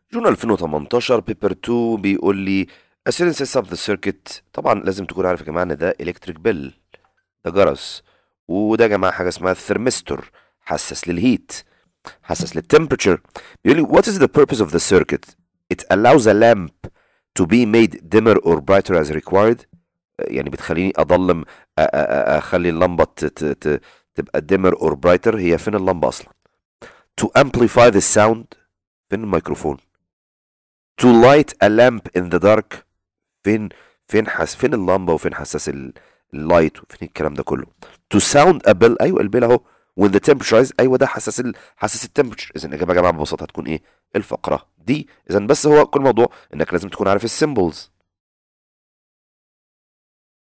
جون 2018 بيبر 2 بيقول لي اسيرنسيس اوف ذا سيركت طبعا لازم تكون عارف يا جماعه ان ده الكتريك بيل ده جرس وده يا جماعه حاجه اسمها الثرمستور حساس للهيت حساس للتمبرتشر بيقول لي what is the purpose of the circuit it allows a lamp to be made dimmer or brighter as required يعني بتخليني اضلم أ- أ- أ- اخلي اللمبه ت- ت- ت- تبقى dimmer or brighter هي فين اللمبه اصلا to amplify the sound فين الميكروفون to light a lamp in the dark فين فين حس فين اللمبه وفين حساس ال- اللايت وفين الكلام ده كله to sound a bell ايوه البيل اهو when the temperature is ايوه ده حساس ال... حساس التمبرتشر اذا الاجابه يا جماعه ببساطه هتكون ايه الفقره دي اذا بس هو كل الموضوع انك لازم تكون عارف السيمبلز